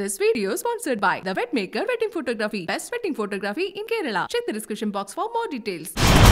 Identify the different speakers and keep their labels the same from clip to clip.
Speaker 1: This video is sponsored by The Wet Maker Wedding Photography. Best wedding photography in Kerala. Check the description box for more details.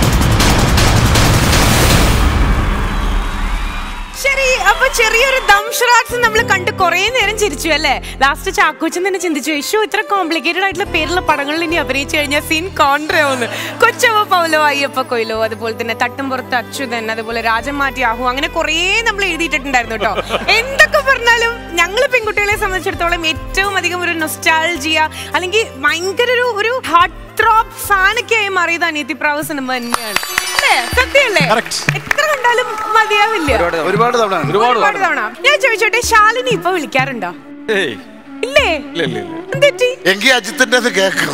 Speaker 2: ശരി അപ്പൊ ചെറിയൊരു ദംഷറാക്സ് നമ്മൾ കണ്ട് കുറെ നേരം ചിരിച്ചു അല്ലേ ലാസ്റ്റ് ചാക്കോച്ചൻ തന്നെ ചിന്തിച്ചു യേശു ഇത്ര കോംപ്ലിക്കേറ്റഡ് ആയിട്ടുള്ള പേരുള്ള പടങ്ങളിൽ ഇനി അഭിനയിച്ചു കഴിഞ്ഞാൽ സീൻ കോൺട്രയോന്ന് കൊച്ചവ പൗലോ അയ്യപ്പ കൊയിലോ അതുപോലെ തന്നെ തട്ടുംപുറത്ത് അച്യുതൻ അതുപോലെ രാജമാറ്റി ആഹു അങ്ങനെ കുറെ നമ്മൾ എഴുതിയിട്ടുണ്ടായിരുന്നു കേട്ടോ എന്തൊക്കെ പറഞ്ഞാലും ഞങ്ങൾ പെൺകുട്ടികളെ സംബന്ധിച്ചിടത്തോളം ഏറ്റവും അധികം ഒരു നൊസ്റ്റാൾജിയ അല്ലെങ്കിൽ ഭയങ്കര ഒരു ഒരു ഹാർട്ട് ത്രോപ്പ് ഫാനൊക്കെ ആയി മാറിയത് അനിയത്തിപ്രാവ് സിനിമ തന്നെയാണ് അല്ലേ സത്യമല്ലേ എത്ര കണ്ടാലും മതിയാവില്ല
Speaker 3: ഒരുപാട് തവണ ഒരുപാട്
Speaker 2: ഒരുപാട് തവണ ഞാൻ ചോദിച്ചോട്ടെ ശാലിനി ഇപ്പൊ വിളിക്കാറുണ്ടോ
Speaker 3: ഏയ്
Speaker 2: ഇല്ലേ
Speaker 3: ഇല്ല ഇല്ല ഇല്ല
Speaker 2: എന്തെറ്റി
Speaker 4: എങ്കിൽ അജിത്തിന്റെ കേൾക്കും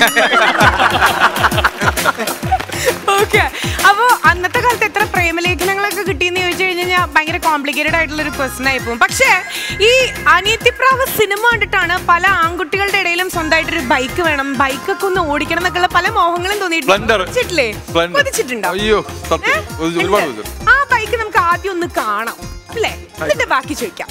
Speaker 2: ഓക്കെ അപ്പൊ അന്നത്തെ കാലത്ത് എത്ര പ്രേമലേഖനങ്ങളൊക്കെ കിട്ടിയെന്ന് ചോദിച്ചു കഴിഞ്ഞാൽ ഭയങ്കര കോംപ്ലിക്കേറ്റഡ് ആയിട്ടുള്ള ഒരു ക്വസ്റ്റൻ ആയി പോകും പക്ഷേ ഈ അനിയത്തിപ്രാവ് സിനിമ കണ്ടിട്ടാണ് പല ആൺകുട്ടികളുടെ ഇടയിലും സ്വന്തമായിട്ടൊരു ബൈക്ക് വേണം ബൈക്കൊക്കെ ഒന്ന് ഓടിക്കണം എന്നൊക്കെയുള്ള പല മോഹങ്ങളും
Speaker 3: Splendor.
Speaker 2: തോന്നിയിട്ടില്ലേ
Speaker 3: Splendor.
Speaker 2: കൊതിച്ചിട്ടുണ്ടോ
Speaker 3: അയ്യോ, സത്യം.
Speaker 2: ഏ?
Speaker 3: കൊതിച്ചു, ഒരുപാട്
Speaker 2: ഉണ്ട്.
Speaker 3: കൊതിച്ചു.
Speaker 2: ആ ബൈക്ക് നമുക്ക് ആദ്യം ഒന്ന് കാണാം അല്ലേ എന്നിട്ട് ബാക്കി ചോദിക്കാം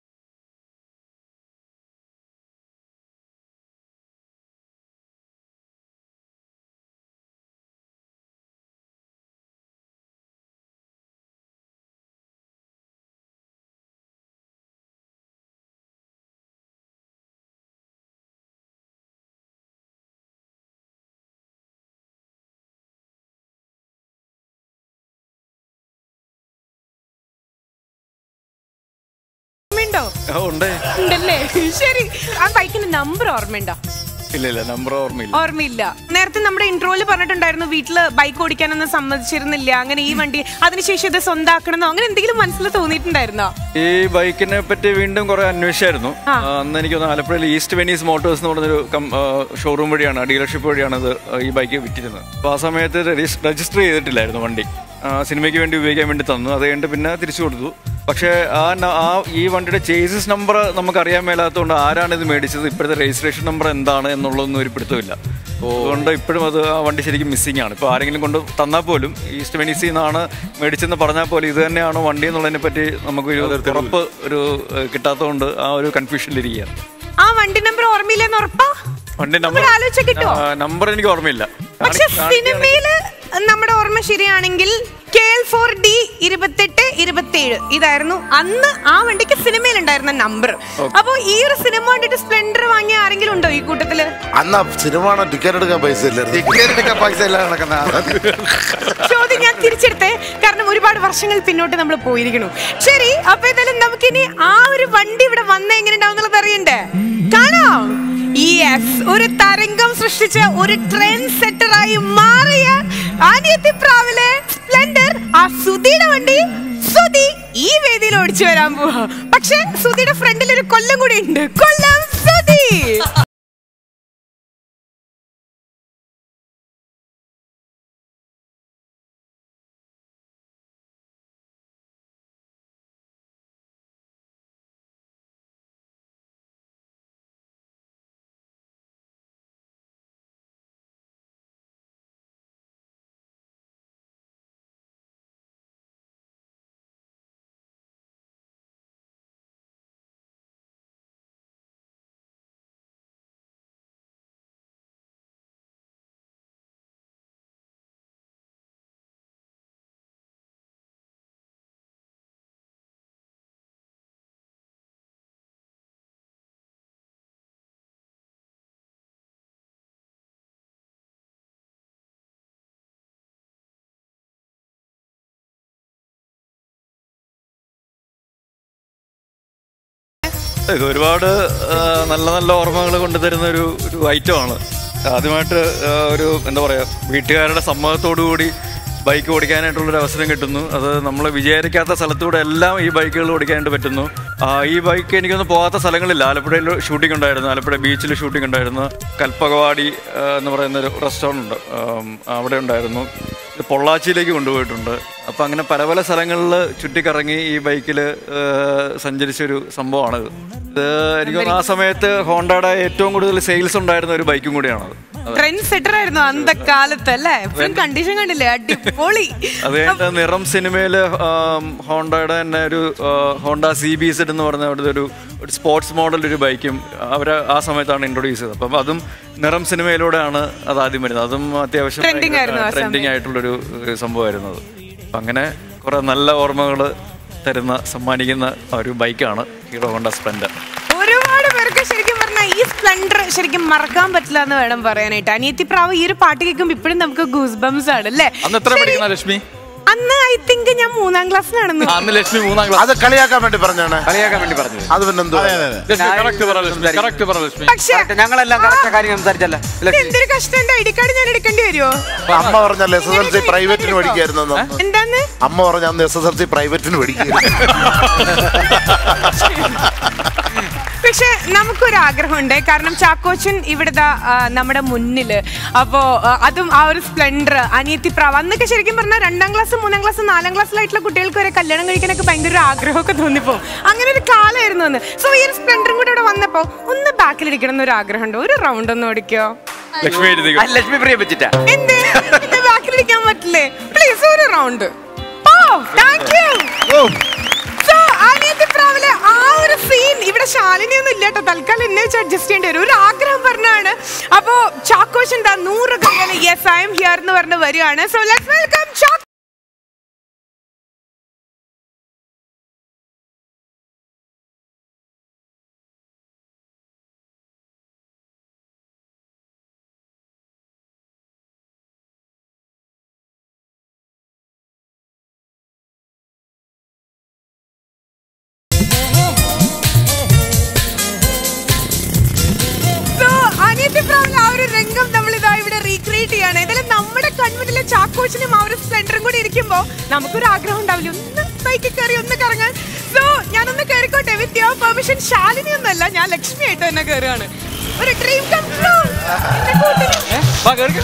Speaker 2: ഓർമ്മയുണ്ടോ
Speaker 3: ആ, ഉണ്ടേ
Speaker 2: ഉണ്ടല്ലേ ശരി ആ ബൈക്കിന്റെ നമ്പർ ഓർമ്മയുണ്ടോ
Speaker 3: ഇല്ല ഇല്ല നമ്പർ ഓർമ്മയില്ല
Speaker 2: ഓർമ്മയില്ല നേരത്തെ നമ്മുടെ ഇൻട്രോയിൽ പറഞ്ഞിട്ടുണ്ടായിരുന്നു വീട്ടില് ബൈക്ക് ഓടിക്കാനൊന്നും സമ്മതിച്ചിരുന്നില്ല അങ്ങനെ ഈ വണ്ടി അതിനുശേഷം ഇത് സ്വന്താക്കണമെന്നോ അങ്ങനെ എന്തെങ്കിലും മനസ്സിൽ തോന്നിയിട്ടുണ്ടായിരുന്നോ
Speaker 3: ഈ ബൈക്കിനെ പറ്റി വീണ്ടും കുറെ അന്വേഷിച്ചായിരുന്നു ആ, അന്ന് എനിക്ക് തോന്നുന്നു ആലപ്പുഴയിൽ ഈസ്റ്റ് വെനീസ് മോട്ടോഴ്സ് എന്ന് പറഞ്ഞൊരു ഷോറൂം വഴിയാണ് ഡീലർഷിപ്പ് വഴിയാണ് ഇത് ഈ ബൈക്ക് വിറ്റിരുന്നത് അപ്പോൾ ആ സമയത്ത് രജിസ്റ്റർ ചെയ്തിട്ടില്ലായിരുന്നു വണ്ടി ആ, സിനിമയ്ക്ക് വേണ്ടി ഉപയോഗിക്കാൻ വേണ്ടി തന്നു അത് കഴിഞ്ഞിട്ട് പിന്നെ തിരിച്ചു കൊടുത്തു പക്ഷേ ആ ന- ആ ഈ വണ്ടിയുടെ ചേസസ് നമ്പർ നമുക്ക് അറിയാൻ മേലാത്തതുകൊണ്ട് ആരാണ് ഇത് മേടിച്ചത് ഇപ്പോഴത്തെ രജിസ്ട്രേഷൻ നമ്പർ എന്താണ് എന്നുള്ളതൊന്നും ഒരു പിടുത്തമില്ല അതുകൊണ്ട് ഇപ്പോഴും അത് ആ വണ്ടി ശരിക്കും മിസ്സിംഗ് ആണ് ഇപ്പോൾ ആരെങ്കിലും കൊണ്ട് തന്നാൽ പോലും ഈസ്റ്റ് വെനീസിൽ നിന്നാണ് മേടിച്ചെന്ന് പറഞ്ഞാൽ പോലും ഇത് തന്നെയാണോ വണ്ടി എന്നുള്ളതിനെ പറ്റി നമുക്കൊരു ഉറപ്പ് ഒരു ഏഹ്, കിട്ടാത്തതുകൊണ്ട് ആ ഒരു കൺഫ്യൂഷനിലിരിക്കുകയാണ്
Speaker 2: ആ വണ്ടി നമ്പർ ഓർമ്മയില്ലെന്ന് ഉറപ്പാ
Speaker 3: വണ്ടി നമ്പർ
Speaker 2: നമുക്ക് ആലോചിച്ചാ കിട്ടുമോ?
Speaker 3: നമ്പർ എനിക്ക് ഓർമ്മയില്ല
Speaker 2: പക്ഷെ
Speaker 3: കാണി- കാണിക്കുകയാണെങ്കിൽ-
Speaker 2: സിനിമയില് നമ്മുടെ ഓർമ്മ ശരിയാണെങ്കിൽ കെ എൽ ഫോർ ഡി ഇരുപത്തെട്ട് ഇരുപത്തിയേഴ് ഇതായിരുന്നു അന്ന് ആ വണ്ടിക്ക് സിനിമയിൽ ഉണ്ടായിരുന്ന നമ്പർ അപ്പൊ ഈ ഒരു സിനിമ കണ്ടിട്ട് സ്പ്ലെൻഡർ വാങ്ങിയ ആരെങ്കിലും ഉണ്ടോ ഈ കൂട്ടത്തില്
Speaker 4: അന്ന് ആ സിനിമ കാണാൻ ടിക്കറ്റ് എടുക്കാൻ പൈസ ഇല്ലായിരുന്നു
Speaker 5: ടിക്കറ്റിനൊക്കെ പൈസ ഇല്ലാതെ നടക്കുന്ന
Speaker 2: ചോദ്യം ഞാൻ തിരിച്ചെടുത്തേ കാരണം ഒരുപാട് വർഷങ്ങൾ പിന്നോട്ട് നമ്മൾ പോയിരിക്കണു ശരി അപ്പൊ എന്തായാലും നമുക്കിനി ആ ഒരു വണ്ടി ഇവിടെ വന്ന എങ്ങനെ ഉണ്ടാവുന്നുള്ളത് അറിയണ്ടേ കാണാം യെസ് ഒരു തരംഗം സൃഷ്ടിച്ച ഒരു ട്രെൻഡ് സെറ്ററായി മാറിയ ആനിയത്തിപ്രാവിലെ സ്പ്ലെൻഡർ ആ സുധിയുടെ വണ്ടി സുധി ഈ വേദിയിൽ ഓടിച്ചു വരാൻ പോവാ പക്ഷെ സുധിയുടെ ഫ്രണ്ടിൽ ഒരു കൊല്ലം കൂടി ഉണ്ട് കൊല്ലം സുധി
Speaker 3: ഇത് ഒരുപാട് ആ, നല്ല നല്ല ഓർമ്മകൾ കൊണ്ടുതരുന്ന ഒരു ഒരു ഐറ്റമാണ് ആദ്യമായിട്ട് ആ, ഒരു എന്താ പറയുക വീട്ടുകാരുടെ സമ്മതത്തോടു കൂടി ബൈക്ക് ഓടിക്കാനായിട്ടുള്ളൊരു അവസരം കിട്ടുന്നു അത് നമ്മൾ വിചാരിക്കാത്ത സ്ഥലത്തൂടെ എല്ലാം ഈ ബൈക്കുകൾ ഓടിക്കാനായിട്ട് പറ്റുന്നു ആ, ഈ ബൈക്ക് എനിക്കൊന്നും പോകാത്ത സ്ഥലങ്ങളില്ല ആലപ്പുഴയിൽ ഷൂട്ടിംഗ് ഉണ്ടായിരുന്നു ആലപ്പുഴ ബീച്ചിൽ ഷൂട്ടിംഗ് ഉണ്ടായിരുന്നു കൽപ്പകവാടി ആ, എന്ന് പറയുന്ന ഒരു റെസ്റ്റോറൻ്റ് ഉണ്ട് ആം, അവിടെ ഉണ്ടായിരുന്നു ഇത് പൊള്ളാച്ചിയിലേക്ക് കൊണ്ടുപോയിട്ടുണ്ട് അപ്പം അങ്ങനെ പല പല സ്ഥലങ്ങളിൽ ചുറ്റിക്കറങ്ങി ഈ ബൈക്കിൽ സഞ്ചരിച്ചൊരു സംഭവമാണിത് ഇത് എനിക്ക് തോന്നുന്നു ആ സമയത്ത് ഹോണ്ടയുടെ ഏറ്റവും കൂടുതൽ സെയിൽസ് ഉണ്ടായിരുന്ന ഒരു ബൈക്കും കൂടിയാണത്
Speaker 2: ട്രെൻഡ് സെറ്റർ ആയിരുന്നു അന്ത കാലത്ത് അല്ലേ ഫുൾ കണ്ടീഷൻ കണ്ടില്ലേ അടിപൊളി
Speaker 3: അത് കഴിഞ്ഞിട്ട് നിറം സിനിമയില് ആം, ഹോണ്ടയുടെ തന്നെ ഒരു ആ, ഹോണ്ട സി ബി സെഡ് എന്ന് പറഞ്ഞ അവിടുത്തെ ഒരു ഒരു സ്പോർട്സ് മോഡൽ ഒരു ബൈക്കും അവർ ആ സമയത്താണ് ഇൻട്രൊഡ്യൂസ് ചെയ്തത് അപ്പം അതും നിറം സിനിമയിലൂടെയാണ് അത് ആദ്യം വരുന്നത് അതും അത്യാവശ്യം
Speaker 2: Trending ആയിരുന്നു ആ
Speaker 3: ട്രെൻഡിങ് ആയിട്ടുള്ളൊരു ഏഹ്, സംഭവമായിരുന്നത് അപ്പം അങ്ങനെ കുറെ നല്ല ഓർമ്മകൾ തരുന്ന സമ്മാനിക്കുന്ന ഒരു ബൈക്കാണ് ഹീറോ ഹോണ്ട സ്പ്ലെൻഡർ
Speaker 2: ഒരുപാട് പേർക്ക് ശരിക്കും പറഞ്ഞാൽ ഈ സ്പ്ലെൻഡർ ശരിക്കും മറക്കാൻ പറ്റില്ല എന്ന് വേണം പറയാനായിട്ട് അനിയത്തി പ്രാവ് ഈ ഒരു പാട്ട് കേൾക്കുമ്പോൾ ഇപ്പോഴും നമുക്ക് ഗൂസ് ബംസ് ആണ് അല്ലേ
Speaker 5: അന്ന് എത്ര
Speaker 2: ശരി.
Speaker 5: പഠിക്കുന്ന ലക്ഷ്മി
Speaker 2: അന്ന് ഐ തിങ്ക് ഞാൻ മൂന്നാം ക്ലാസ്സിലാണെന്ന്
Speaker 5: ആ, അന്ന് ലക്ഷ്മി മൂന്നാം ക്ലാസ്
Speaker 4: അത് കളിയാക്കാൻ വേണ്ടി പറഞ്ഞാണ്
Speaker 6: കളിയാക്കാൻ വേണ്ടി പറഞ്ഞത്
Speaker 4: അത് പിന്നെന്തോ
Speaker 5: ലക്ഷ്മി കറക്റ്റ് പറ ലക്ഷ്മി കറക്റ്റ് പറ ലക്ഷ്മി
Speaker 2: പക്ഷേ
Speaker 6: Correct. ഞങ്ങളെല്ലാം കറക്റ്റ് കാര്യം സംസാരിച്ചല്ല
Speaker 2: ഇത് എന്തൊരു കഷ്ടം എന്റെ ഐ ഡി കാർഡ് ഞാൻ എടുക്കേണ്ടി വരുമോ
Speaker 4: അമ്മ പറഞ്ഞല്ലേ എസ് എസ് എൽ സി പ്രൈവറ്റിന് പഠിക്കായിരുന്നു അന്ന്.
Speaker 2: എന്താന്ന്
Speaker 4: അമ്മ പറഞ്ഞ അന്ന് എസ് എസ് എൽ സി പ്രൈവറ്റിന് പഠിക്കുന്നു
Speaker 2: പക്ഷെ നമുക്കൊരു ആഗ്രഹമുണ്ട് കാരണം ചാക്കോച്ചൻ ഇവിടെ ദാ, ആ, നമ്മുടെ മുന്നില് അപ്പോ ആ, അതും ആ ഒരു സ്പ്ലെൻഡർ അനിയത്തി പ്രാവ് അന്നൊക്കെ ശരിക്കും പറഞ്ഞാൽ രണ്ടാം ക്ലാസ് മൂന്നാം ക്ലാസ് നാലാം ക്ലാസ്സിലായിട്ടുള്ള കുട്ടികൾക്ക് വരെ കല്യാണം കഴിക്കാനൊക്കെ ഭയങ്കര ഒരു ആഗ്രഹമൊക്കെ തോന്നിപ്പോ അങ്ങനെ ഒരു കാലമായിരുന്നു അന്ന് സോ ഈ ഒരു സ്പ്ലെൻഡറും കൂടെ ഇവിടെ വന്നപ്പോ ഒന്ന് ബാക്കിലിരിക്കണം എന്നൊരു ആഗ്രഹമുണ്ട് ഒരു റൗണ്ട് ഒന്ന് ഓടിക്കോ
Speaker 3: ലക്ഷ്മി എഴുതി
Speaker 6: അത് ലക്ഷ്മി പ്രിയ വെച്ചിട്ടാ
Speaker 2: എന്തേ പിന്നെ ബാക്കിലിരിക്കാൻ പറ്റില്ലേ പ്ലീസ് ഒരു round oh thank you so അനിയത്തി പ്രാവിലെ ആ ഒരു സീൻ ഇവിടെ ശാലിനി ഒന്നും ഇല്ല കേട്ടോ തൽക്കാലം എന്നെ വെച്ച് അഡ്ജസ്റ്റ് ചെയ്യേണ്ടി വരും ഒരു ആഗ്രഹം പറഞ്ഞാണ് അപ്പോ ചാക്കോശൻ ദാ നൂറ് കഴിഞ്ഞാൽ യെസ് ഐ എം ഹിയർ എന്ന് പറഞ്ഞ് വരികയാണ് so let's welcome Chacko So, അനിയത്തി പ്രാവിലെ ആ ഒരു രംഗം നമ്മൾ ഇതാ ഇവിടെ റീക്രിയേറ്റ് ചെയ്യാണ് ഇതിൽ നമ്മുടെ കൺമുന്നിലെ ചാക്കോച്ചിനും ആ ഒരു സ്പ്ലെൻഡറും കൂടി ഇരിക്കുമ്പോ നമുക്കൊരു ആഗ്രഹം ഉണ്ടാവില്ല ഒന്ന് ബൈക്കിൽ കയറി ഒന്ന് കറങ്ങാൻ സോ ഞാനൊന്ന് കയറിക്കോട്ടെ വിത്ത് യുവർ പെർമിഷൻ ശാലിനി ഒന്നല്ല ഞാൻ ലക്ഷ്മി ആയിട്ട് തന്നെ കയറുകയാണ് ഒരു ഡ്രീം കം ട്രൂ എന്റെ കൂട്ടിന്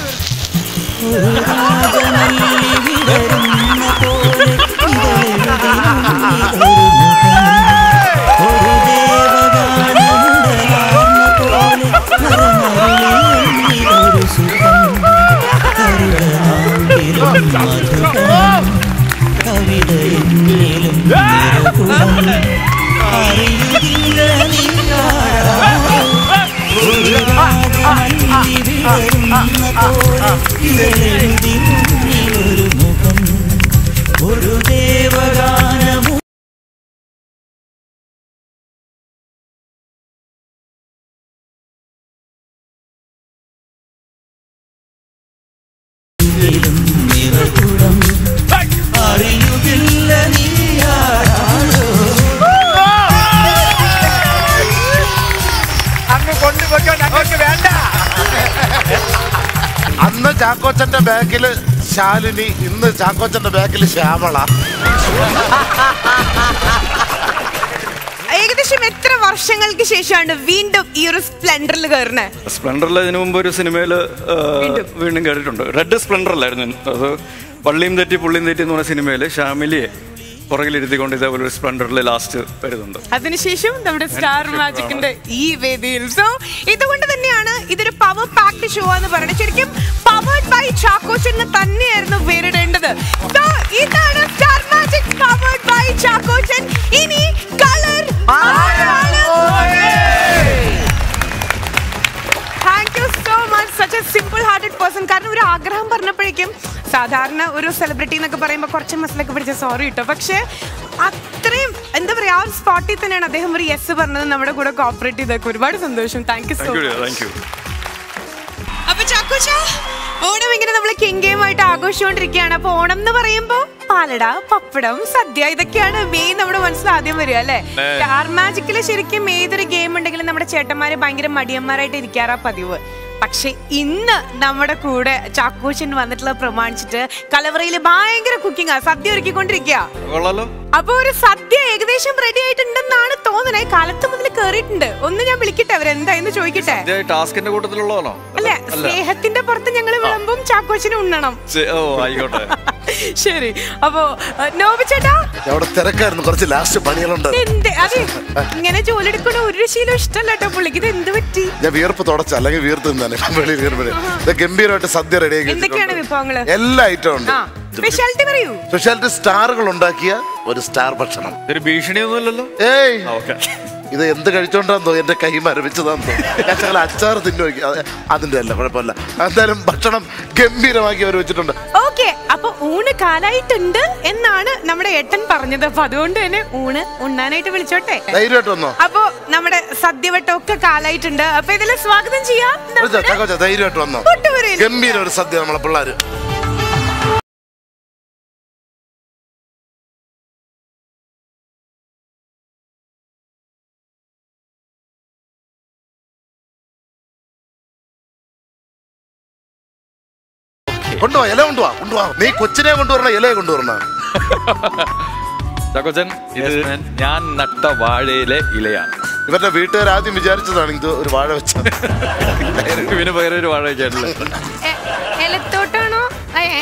Speaker 7: കവിതയെങ്കിലും അറിയില്ല ഒരു മുഖം ഒരു ദേവഗാനമു നിറകുടം അറിയുകില്ല നീ ആരാണോ
Speaker 6: അങ്ങ് കൊണ്ടുപോയിക്കോണ്ട് അങ്ങോട്ട് വേണ്ട
Speaker 4: അന്ന് ചാക്കോച്ചന്റെ ബാക്കില് ശാലിനി ഇന്ന് ചാക്കോച്ചന്റെ ബാക്കില് ശ്യാമള
Speaker 2: ഏകദേശം എത്ര വർഷങ്ങൾക്ക് ശേഷമാണ് വീണ്ടും ഈ ഒരു സ്പ്ലെൻഡറിൽ കയറുന്നത്
Speaker 3: സ്പ്ലെൻഡറിൽ ഇതിനു മുമ്പ് ഒരു സിനിമയിൽ വീണ്ടും കേട്ടിട്ടുണ്ട് റെഡ് സ്പ്ലെൻഡറിലായിരുന്നു അത് പള്ളിയും തെറ്റി പുള്ളിയും തെറ്റി എന്ന് പറഞ്ഞ സിനിമയിൽ ഷാമിലിയെ പുറകിലിരുത്തിക്കൊണ്ട് ഇതേപോലെ ഒരു സ്പ്ലെൻഡറിൽ ലാസ്റ്റ് വരുന്നുണ്ട്
Speaker 2: അതിനുശേഷം നമ്മുടെ സ്റ്റാർ മാജിക്കിന്റെ ഈ വേദിയിൽ സോ ഇതുകൊണ്ട് തന്നെയാണ് ഇതൊരു പവർ പാക്ഡ് ഷോ എന്ന് പറയുന്നത് ശരിക്കും പവർഡ് ബൈ ചാക്കോച്ച് എന്ന് തന്നെയായിരുന്നു പേരിടേണ്ടത് സോ ഇതാണ് star magic powered by Chackochan ഇനി colour thank you so much such a simple hearted person കാരണം ഒരു ആഗ്രഹം പറഞ്ഞപ്പോഴേക്കും സാധാരണ ഒരു സെലിബ്രിറ്റി എന്നൊക്കെ പറയുമ്പോൾ കുറച്ച് മസിലൊക്കെ പിടിച്ച സോറി കിട്ടോ പക്ഷേ അത്രയും എന്താ പറയാ ആ ഒരു സ്പോട്ടിൽ തന്നെയാണ് അദ്ദേഹം ഒരു യെസ് പറഞ്ഞത് നമ്മുടെ കൂടെ കോപ്പറേറ്റ് ചെയ്തൊക്കെ ഒരുപാട് സന്തോഷം thank you so
Speaker 3: thank you
Speaker 2: much
Speaker 3: thank you
Speaker 2: അപ്പൊ ചാക്കോച്ച ഓണം ഇങ്ങനെ നമ്മൾ കിങ്കയുമായിട്ട് ആഘോഷിച്ചുകൊണ്ടിരിക്കുകയാണ് അപ്പൊ ഓണം എന്ന് പറയുമ്പോ പാലട പപ്പടം സദ്യ ഇതൊക്കെയാണ് മെയിൻ നമ്മുടെ മനസ്സിൽ ആദ്യം വരിക അല്ലെ സ്റ്റാർ മാജിക്കില് ശരിക്കും ഏതൊരു ഗെയിം ഉണ്ടെങ്കിലും നമ്മുടെ ചേട്ടന്മാര് ഭയങ്കര മടിയന്മാരായിട്ട് ഇരിക്കാറാ പതിവ് പക്ഷെ ഇന്ന് നമ്മുടെ കൂടെ ചാക്കോച്ചൻ വന്നിട്ടുള്ളത് പ്രമാണിച്ചിട്ട് കലവറയിൽ ഭയങ്കര കുക്കിംഗ് ആ സദ്യ ഒരുക്കിക്കൊണ്ടിരിക്കുക
Speaker 3: കൊള്ളാലോ
Speaker 2: അപ്പൊ ഒരു സദ്യ ഏകദേശം റെഡി ആയിട്ടുണ്ടെന്നാണ് തോന്നണേ കാലത്ത് മുതൽ കേറിയിട്ടുണ്ട് ഒന്ന് ഞാൻ വിളിക്കട്ടെ അവരെന്തായെന്ന് ചോദിക്കട്ടെ
Speaker 3: ടാസ്കിന്റെ കൂട്ടത്തിലുള്ളതാണോ
Speaker 2: അല്ല സ്നേഹത്തിന്റെ പുറത്ത് ഞങ്ങൾ വിളമ്പും ചാക്കോച്ചിന് ഉണ്ണണം
Speaker 3: ചെ- ഓ ആയിക്കോട്ടെ
Speaker 2: ശരി അപ്പോ നോബി ചേട്ടാ
Speaker 4: അവിടെ തിരക്കായിരുന്നു കുറച്ച് ലാസ്റ്റ് പണികളുണ്ട്
Speaker 2: എന്റെ അതെ ഇങ്ങനെ ജോലി എടുക്കണ ഒരു ശീലം ഇഷ്ടല്ല കേട്ടോ പുള്ളിക്ക് ഇത് എന്ത് പറ്റി
Speaker 4: ഞാൻ വിയർപ്പ് തുടച്ച അല്ലെങ്കിൽ വിയർത്ത് നിന്നാണ് ഇപ്പം വെളിയിൽ കയറുമ്പോഴേ ഇത് ഗംഭീരമായിട്ട് സദ്യ റെഡിയാക്കി
Speaker 2: എന്തൊക്കെയാണ് വിഭവങ്ങള്
Speaker 4: എല്ലാ ഐറ്റവും ഉണ്ട്
Speaker 2: ആ സ്പെഷ്യാലിറ്റി പറയൂ
Speaker 4: സ്പെഷ്യാലിറ്റി സ്റ്റാറുകൾ ഉണ്ടാക്കിയ ഒരു സ്റ്റാർ ഭക്ഷണം
Speaker 3: ഇതൊരു ഭീഷണിയൊന്നുമില്ലല്ലോ
Speaker 4: ഏയ്
Speaker 3: ഓക്കെ
Speaker 4: ഇത് എന്ത് കഴിച്ചോണ്ടാന്നോ എന്റെ കൈ മരവിച്ചതാന്നോ ഞാൻ ശകലം അച്ചാർ തിന്നു അതിന്റെ അല്ല കുഴപ്പമില്ല എന്തായാലും ഭക്ഷണം ഗംഭീരമാക്കി അവർ വെച്ചിട്ടുണ്ട്
Speaker 2: ഓക്കെ അപ്പൊ ഊണ് കാലായിട്ടുണ്ട് എന്നാണ് നമ്മുടെ ഏട്ടൻ പറഞ്ഞത് അപ്പൊ അതുകൊണ്ട് തന്നെ ഊണ് ഉണ്ണാനായിട്ട് വിളിച്ചോട്ടെ
Speaker 4: ധൈര്യമായിട്ട് വന്നോ
Speaker 2: അപ്പൊ നമ്മുടെ സദ്യവട്ടം ഒക്കെ കാലായിട്ടുണ്ട് അപ്പൊ ഇതിൽ സ്വാഗതം ചെയ്യാം
Speaker 4: കൊച്ചാ, ചാക്കോച്ചാ, ധൈര്യമായിട്ട് വന്നോ
Speaker 2: കൂട്ടുപുരയിൽ.
Speaker 4: ഗംഭീര ഒരു സദ്യ നമ്മളെ പിള്ളേര് കൊണ്ടുവാ ഇല കൊണ്ടുവാ കൊണ്ടുവാ നീ കൊച്ചിനെ കൊണ്ടുവരണ ഇലയെ കൊണ്ടുവരണ
Speaker 5: ചാക്കോച്ചൻ ഇത് ഞാൻ നട്ട വാഴയിലെ ഇലയാണ്
Speaker 4: ഇവരുടെ വീട്ടുകാർ ആദ്യം വിചാരിച്ചതാണ് ഇത് ഒരു വാഴ വെച്ച
Speaker 5: ഇവന് പകരം ഒരു വാഴ വെക്കാനല്ലേ
Speaker 2: എ- എലത്തോട്ടാണോ ഏ, ഏ,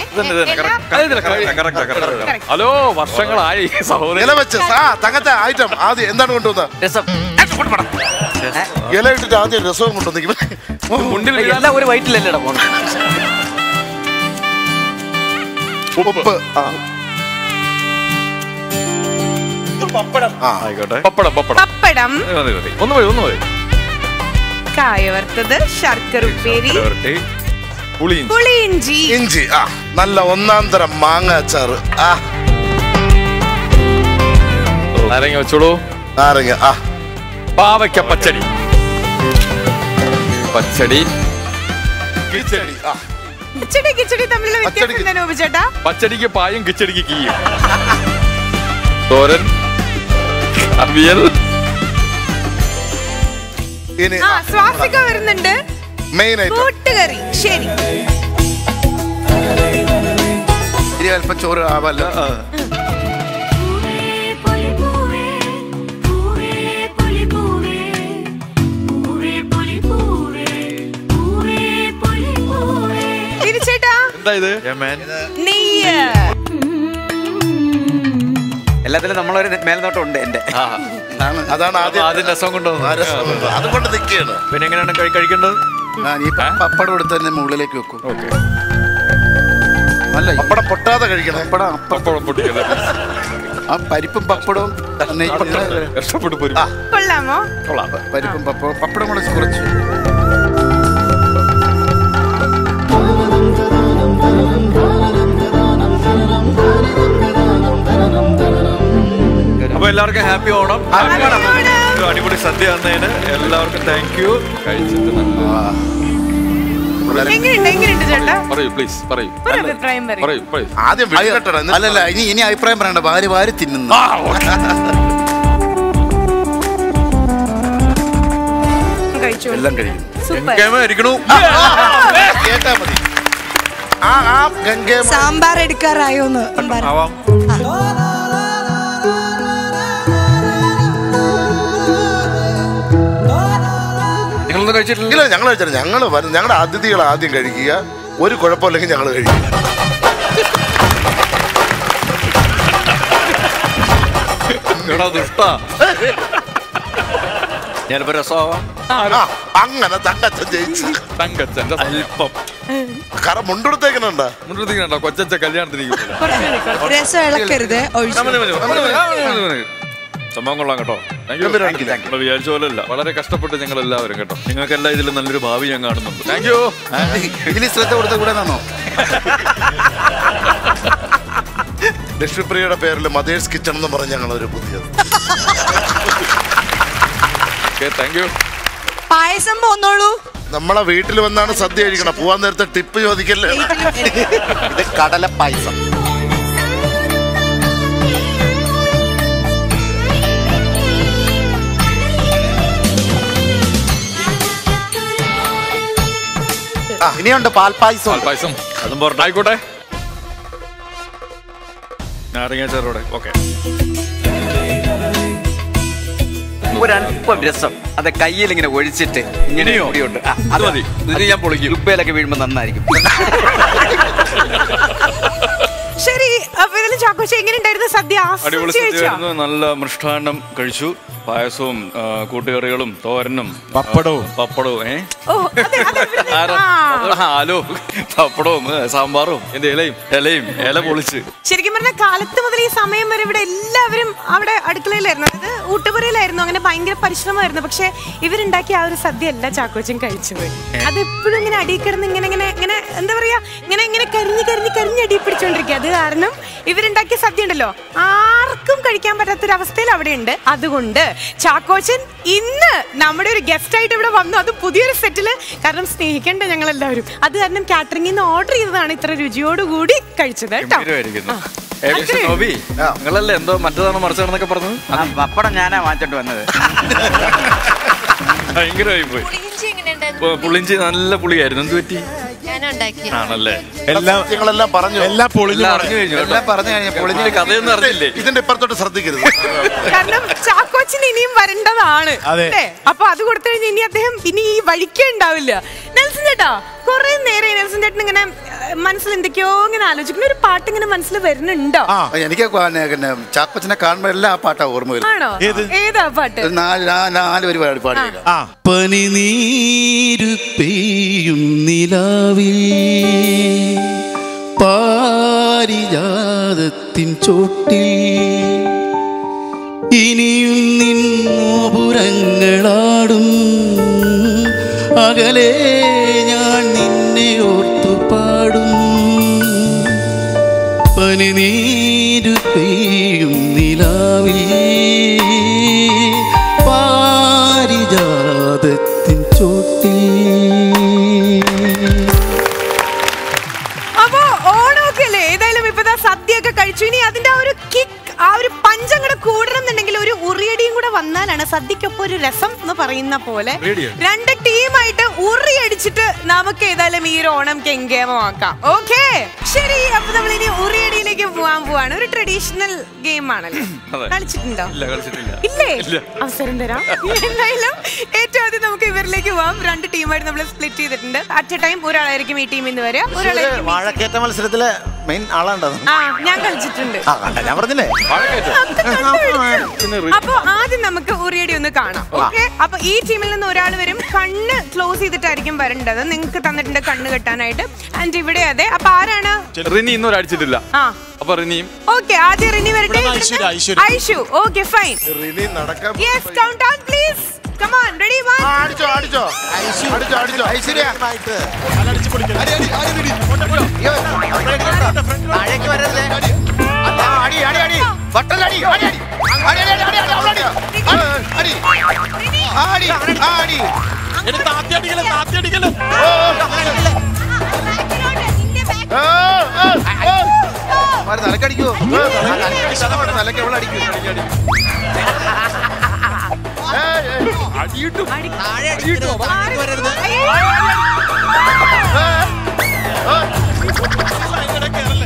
Speaker 5: എല്ലാം ഹലോ വർഷങ്ങളായി സഹോദരൻ
Speaker 4: ഇല വെച്ച് ആ തങ്ങത്തെ ഐറ്റം ആദ്യം എന്താണ് കൊണ്ടുവന്നത്
Speaker 6: രസം
Speaker 4: ഇല ഇട്ടിട്ട് ആദ്യം രസവും കൊണ്ടുവന്നു
Speaker 5: മുണ്ടിൽ വീഴാൻ
Speaker 6: എല്ലാം ഒരു വയറ്റിലല്ലേടാ പോണ
Speaker 4: ഉപ്പ് ആ ആ
Speaker 3: ആയിക്കോട്ടെ
Speaker 5: പപ്പടം പപ്പടം
Speaker 2: പപ്പടം
Speaker 3: മതി മതി
Speaker 5: ഒന്ന് പോയി ഒന്ന് പോയി
Speaker 2: കായ വറുത്തത് ശർക്കര ഉപ്പേരി
Speaker 3: ഇരട്ടി.
Speaker 5: പുളിയും
Speaker 2: പുളിയിഞ്ചി
Speaker 4: ഇഞ്ചി ആ നല്ല ഒന്നാം തരം മാങ്ങ അച്ചാറ് ആ
Speaker 5: നാരങ്ങ വെച്ചോളൂ
Speaker 4: നാരങ്ങ ആ
Speaker 5: പാവയ്ക്ക പച്ചടി പച്ചടി
Speaker 4: കിച്ചടി ആ
Speaker 2: കിച്ചടി കിച്ചടി തമ്മിലുള്ള വ്യത്യാസം
Speaker 4: പച്ചടി-
Speaker 2: എന്താ നോബി ചേട്ടാ
Speaker 5: പച്ചടിക്ക് പായും കിച്ചടിക്ക് കീയും തോരൻ അവിയൽ
Speaker 4: ഇനി
Speaker 2: ആ സ്വാസിക വരുന്നുണ്ട്
Speaker 4: മെയിൻ ഐറ്റം
Speaker 2: കൂട്ടുകറി ശരി
Speaker 4: ഇനി അല്പം ചോറ് ആവല്ല
Speaker 2: തിരിച്ചേട്ടാ
Speaker 5: എന്താ ഇത്
Speaker 2: നെയ്യ്
Speaker 6: എല്ലാത്തിലും നമ്മളൊരു മേൽനോട്ടം ഉണ്ട് എന്റെ
Speaker 4: അതാണ് ആദ്യം
Speaker 3: ആദ്യം രസം കൊണ്ടുവന്നു
Speaker 4: ആ രസം കൊണ്ട്. അതുകൊണ്ട് നിൽക്കുകയാണ്
Speaker 3: പിന്നെ എങ്ങനെയാണ് കഴി- കഴിക്കേണ്ടത്
Speaker 8: പപ്പടം എടുത്ത് തന്നെ മുകളിലേക്ക് വെക്കും
Speaker 3: ഓക്കെ
Speaker 8: അല്ല
Speaker 4: പപ്പടം പൊട്ടാതെ കഴിക്കണം
Speaker 8: പപ്പടം അപ്പം
Speaker 5: പപ്പടം പൊട്ടിക്കല്ലേ
Speaker 8: ആ പരിപ്പും പപ്പടവും നെയ്യ്
Speaker 5: കഷ്ടപ്പെട്ട് പോരും
Speaker 2: കൊള്ളാമോ
Speaker 8: പരിപ്പും പപ്പടവും പപ്പടം കൂടെ കുറച്ച്
Speaker 3: അപ്പൊ എല്ലാവർക്കും ഹാപ്പി ഓണം
Speaker 2: Happy ഓണം.
Speaker 3: ഒരു അടിപൊളി സദ്യ തന്നതിന് എല്ലാവർക്കും താങ്ക് യു
Speaker 5: കഴിച്ചിട്ട് നല്ല
Speaker 2: എങ്ങനെയുണ്ട് എങ്ങനെയുണ്ട് ചേട്ടാ
Speaker 5: പറയൂ പ്ലീസ് പറയൂ
Speaker 2: ഒരു അഭിപ്രായം പറയും
Speaker 5: പറയൂ പറയൂ
Speaker 4: ആദ്യം വെളിക്കെട്ടണം എന്നിട്ട്
Speaker 8: അല്ലല്ല ഇനി ഇനി അഭിപ്രായം പറയണ്ട വാരി വാരി തിന്നുന്നു
Speaker 2: കഴിച്ചു
Speaker 8: എല്ലാം കഴിയും
Speaker 2: സൂപ്പർ
Speaker 3: ഇരിക്കണു
Speaker 4: കേട്ടാ മതി ആ ആ ഗംഗേ
Speaker 9: സാമ്പാർ എടുക്കാറായോന്ന്
Speaker 3: ആവാം
Speaker 5: നിങ്ങളൊന്നും കഴിച്ചിട്ടില്ല
Speaker 4: ഇല്ല ഞങ്ങൾ കഴിച്ചാൽ ഞങ്ങൾ ഞങ്ങളുടെ അതിഥികൾ ആദ്യം കഴിക്കുക ഒരു കുഴപ്പമില്ലെങ്കിൽ ഞങ്ങൾ കഴിക്കും
Speaker 3: എടാ ദുഷ്ടാ ഞാനിപ്പോ രസമാവാം
Speaker 4: ആ, അങ്ങനെ തങ്കച്ചൻ ജയിച്ചു
Speaker 5: തങ്കച്ചന്റെ
Speaker 3: അല്പം
Speaker 4: കറ മുണ്ടെടുത്തേക്കണുണ്ടാ
Speaker 5: മുന്നോട്ട് കൊച്ചച്ച കല്യാണത്തിന്
Speaker 9: രസം ഇളക്കരുത് ഒഴിച്ചു
Speaker 3: സംഭവം കൊള്ളാം കേട്ടോ
Speaker 5: താങ്ക് യു
Speaker 3: നമ്മൾ വിചാരിച്ച പോലെ അല്ല
Speaker 5: വളരെ കഷ്ടപ്പെട്ട് ഞങ്ങൾ എല്ലാവരും കേട്ടോ
Speaker 3: നിങ്ങൾക്കെല്ലാം ഇതിൽ നല്ലൊരു ഭാവി ഞാൻ കാണുന്നുണ്ട്
Speaker 5: താങ്ക് യു
Speaker 8: ഇതിൽ ശ്രദ്ധ കൊടുത്ത കൂടെ നിന്നോ
Speaker 4: ലക്ഷ്മിപ്രിയയുടെ പേരിൽ മദേഴ്സ് കിച്ചൺ എന്ന് പറഞ്ഞ് ഞങ്ങൾ ഒരു പുതിയത്
Speaker 5: ഓക്കെ താങ്ക് യു
Speaker 9: പായസം പോന്നോളൂ
Speaker 4: നമ്മളെ വീട്ടിൽ വന്നാണ് സദ്യ കഴിക്കണം പോവാൻ നേരത്തെ ടിപ്പ് ചോദിക്കല്ലേ
Speaker 8: ഇത് കടല പായസം ആ, ഇനിയുണ്ട് പാൽപ്പായസം
Speaker 5: പാൽപ്പായസം
Speaker 3: അതും പോരട്ടെ
Speaker 5: ആയിക്കോട്ടെ
Speaker 3: നാരങ്ങ ചേറോടെ ഓക്കെ
Speaker 6: ഒരല്പം രസം അത് കയ്യിൽ ഇങ്ങനെ ഒഴിച്ചിട്ട് ഇങ്ങനെ
Speaker 3: ഇനിയോ?
Speaker 6: കൂടിയുണ്ട് ആ,
Speaker 3: അത് മതി. ഇത് ഞാൻ പൊളിക്കും.
Speaker 6: ഉപ്പയിലൊക്കെ വീഴുമ്പോ നന്നായിരിക്കും
Speaker 2: ശരി അപ്പൊ ഇതിൽ ചാക്കോച്ച എങ്ങനെ ഉണ്ടായിരുന്നു സദ്യ
Speaker 3: അടിപൊളി
Speaker 2: ആസ്വദിച്ച് കഴിച്ചോ?
Speaker 3: സദ്യയായിരുന്നു നല്ല മൃഷ്ടാന്നം കഴിച്ചു പായസവും ആ, കൂട്ടുകറികളും തോരനും
Speaker 10: പപ്പടവും.
Speaker 3: ആ, പപ്പടവും ഏ
Speaker 2: ഓ അതെ അതെ ഇവിടുന്ന്
Speaker 3: ആരാ?
Speaker 2: ആ.
Speaker 3: ആലോ പപ്പടവും ഏ, സാമ്പാറും എന്റെ ഇലയും ഇലയും ഇല പൊളിച്ച്
Speaker 2: ശരിക്കും പറഞ്ഞാൽ കാലത്ത് മുതൽ ഈ സമയം വരെ ഇവിടെ എല്ലാവരും അവിടെ അടുക്കളയിലായിരുന്നു അതായത് ഊട്ടുപുരയിലായിരുന്നു അങ്ങനെ ഭയങ്കര പരിശ്രമമായിരുന്നു പക്ഷെ ഇവരുണ്ടാക്കിയ ആ ഒരു സദ്യ അല്ല ചാക്കോച്ചൻ കഴിച്ചത് അത് എപ്പോഴും ഇങ്ങനെ അടി കിടന്ന് ഇങ്ങനെ ഇങ്ങനെ ഇങ്ങനെ എന്താ പറയാ ഇങ്ങനെ ഇങ്ങനെ കരിഞ്ഞ് കരിഞ്ഞ് കരിഞ്ഞ് അടി പിടിച്ചോണ്ടിരിക്കുക അത് കാരണം ഇവരുണ്ടാക്കിയ സദ്യ ഉണ്ടല്ലോ ആർക്കും കഴിക്കാൻ പറ്റാത്തൊരവസ്ഥയിൽ അവിടെ ഉണ്ട് അതുകൊണ്ട് ചാക്കോച്ചൻ ഇന്ന് നമ്മുടെ ഒരു ഗസ്റ്റ് ആയിട്ട് ഇവിടെ വന്നു അത് പുതിയൊരു സെറ്റില് കാരണം സ്നേഹിക്കണ്ട ഞങ്ങൾ എല്ലാവരും അത് കാരണം കാറ്ററിംഗിൽ നിന്ന് ഓർഡർ ചെയ്തതാണ് ഇത്ര രുചിയോടുകൂടി കഴിച്ചത് കേട്ടോ
Speaker 3: ഗംഭീരമായിരിക്കുന്നു
Speaker 2: ആ.
Speaker 3: ഏ, പക്ഷേ
Speaker 2: അത്രേ.
Speaker 3: നോബി നിങ്ങളല്ലേ എന്തോ മറ്റേതാണോ മറിച്ചാണെന്നൊക്കെ പറഞ്ഞത്
Speaker 6: ആ, പപ്പടം ഞാനാ വാങ്ങിച്ചോണ്ട് വന്നത്
Speaker 3: ഭയങ്കരമായി പോയി പു- പുളിഞ്ചി നല്ല പുളിയായിരുന്നു എന്ത് പറ്റി ആണല്ലേ
Speaker 10: എല്ലാം
Speaker 4: നിങ്ങളെല്ലാം പറഞ്ഞു
Speaker 10: എല്ലാം പൊളിഞ്ഞു
Speaker 3: എല്ലാം
Speaker 10: പോണേ.
Speaker 3: അറിഞ്ഞു കഴിഞ്ഞു കേട്ടോ.
Speaker 6: എല്ലാം പറഞ്ഞു കഴിഞ്ഞാൽ
Speaker 3: പൊളിഞ്ഞൊരു കഥയൊന്നും അറിഞ്ഞില്ലേ
Speaker 4: ഇതിന്റെ ഇപ്പുറത്തോട്ട് ശ്രദ്ധിക്കരുത്
Speaker 2: കാരണം ചാക്കോച്ചിന് ഇനിയും വരേണ്ടതാണ്
Speaker 10: അതെ.
Speaker 2: അല്ലേ അപ്പൊ അത് കൊടുത്തു കഴിഞ്ഞാൽ ഇനി അദ്ദേഹം ഇനി ഈ വഴിക്കേ ഉണ്ടാവില്ല നെൽസൺ ചേട്ടാ കുറെ നേരം നെൽസൺ ചേട്ടൻ ഇങ്ങനെ ഏഹ്, മനസ്സിൽ എന്തൊക്കെയോ ഇങ്ങനെ ആലോചിക്കുന്ന ഒരു പാട്ട് ഇങ്ങനെ മനസ്സിൽ വരുന്നുണ്ടോ
Speaker 10: ആ
Speaker 8: എനിക്ക് പിന്നെ പിന്നെ ചാക്കോച്ചനെ കാണുമ്പോൾ എല്ലാ പാട്ടാ ഓർമ്മ വരും
Speaker 2: ആണോ
Speaker 10: ഏത്?
Speaker 2: ഏതാ പാട്ട്
Speaker 8: ഒരു നാല് നാ- നാല് വരി പാടി പാടിയില്ല
Speaker 10: ആ
Speaker 7: പനിനീരു പെയ്യും നിലാവിൽ പാരിജാതത്തിൻ ചോട്ടിൽ ഇനിയും നിന്നോപുരങ്ങളാടും അകലെ ഞാൻ നിന്നെ ഓർത്തു പാടും പനിനീരു പെയ്യും നിലാവിൽ പാരിജാതത്തിൻ ചോട്ടിൽ
Speaker 2: അപ്പൊ ഓണമൊക്കെ അല്ലേ ഏതായാലും ഇപ്പൊ ദാ സദ്യയൊക്കെ കഴിച്ചു ഇനി അതിന്റെ ആ ഒരു കിക്ക് ആ ഒരു പഞ്ചങ്ങടെ കൂടണം എന്നുണ്ടെങ്കിൽ ഒരു ഉറിയടിയും കൂടെ വന്നാലാണ് സദ്യക്കൊപ്പം ഒരു രസം എന്ന് പറയുന്ന പോലെ രണ്ട് ടീമായിട്ട് ഉറി അടിച്ചിട്ട് നമുക്ക് ഏതായാലും ഈ ഒരു ഓണം കെങ്കേമമാക്കാം ഓക്കെ ശരി അപ്പൊ നമ്മൾ ഇനി ഉറിയടിയിലേക്ക് പോവാൻ പോവാണ് ഒരു ട്രഡീഷണൽ ഗെയിം ആണല്ലോ
Speaker 3: അതെ.
Speaker 2: കളിച്ചിട്ടുണ്ടോ
Speaker 3: ഇല്ല കളിച്ചിട്ടില്ല
Speaker 2: ഇല്ലേ
Speaker 3: ഇല്ല.
Speaker 2: അവസരം തരാം എന്തായാലും ഏറ്റവും ആദ്യം നമുക്ക് ഇവരിലേക്ക് പോവാം രണ്ട് ടീമായിട്ട് നമ്മൾ സ്പ്ലിറ്റ് ചെയ്തിട്ടുണ്ട് അറ്റ് എ ടൈം ഒരാളായിരിക്കും ഈ ടീമിൽ നിന്ന് വരിക ഒരാളായിരിക്കും ഈ-
Speaker 8: വാഴക്കേറ്റ മത്സരത്തിലെ മെയിൻ ആളാണ്ടോ
Speaker 2: ആ ഞാൻ കളിച്ചിട്ടുണ്ട്
Speaker 8: ആ കണ്ട ഞാൻ പറഞ്ഞില്ലേ
Speaker 2: അപ്പൊ ആദ്യം നമുക്ക് ഉറിയടി ഒന്ന് കാണാം ഓക്കെ അപ്പൊ ഈ ടീമിൽ നിന്ന് ഒരാൾ വരും കണ്ണ് ക്ലോസ് ചെയ്തിട്ടായിരിക്കും വരേണ്ടത് നിങ്ങൾക്ക് തന്നിട്ടുണ്ട് കണ്ണ് കെട്ടാനായിട്ട് ആൻഡ് ഇവിടെ അതെ അപ്പൊ ആരാണ്
Speaker 3: റിനി ഇന്നും അടിച്ചിട്ടില്ല
Speaker 2: ആ
Speaker 3: അപ്പൊ റിനിയും
Speaker 2: ഓക്കെ ആദ്യം റിനി വരട്ടെ
Speaker 10: ഇവിടുന്ന് ഐശ്വര്യ, ഐശ്വര്യ.
Speaker 2: ഐഷു ഓക്കെ ഫൈൻ
Speaker 4: റിനി നടക്കാൻ
Speaker 2: yes countdown please come on ready
Speaker 4: ആ,
Speaker 2: 1
Speaker 4: അടിച്ചോ അടിച്ചോ അടിച്ചോ അടിച്ചോ ഐശ്വര്യ
Speaker 10: അലടിച്ച് പൊളിക്കൽ.
Speaker 8: താഴേക്ക് വരരുതേ
Speaker 4: ആ, അടി അടി അടി വട്ടലടി അടി അടി അടി അടി അടി അടി അവളടി അടി ആ, അടി ആ, അടി
Speaker 10: എടി, താത്തി അടിക്കല്, താത്തി അടിക്കല്.
Speaker 4: ഓ, ഓ, ഓ.
Speaker 8: അവര് തലക്കടിക്കുവോ
Speaker 4: തലക്ക് എവിടെ അടിക്കും ഏയ്, ഏയ്. അടിയിട്ടു
Speaker 10: താഴെ അടിക്കരുത്, താഴേക്ക് വരരുത്. ഇവിടെ കേറല്ലേ?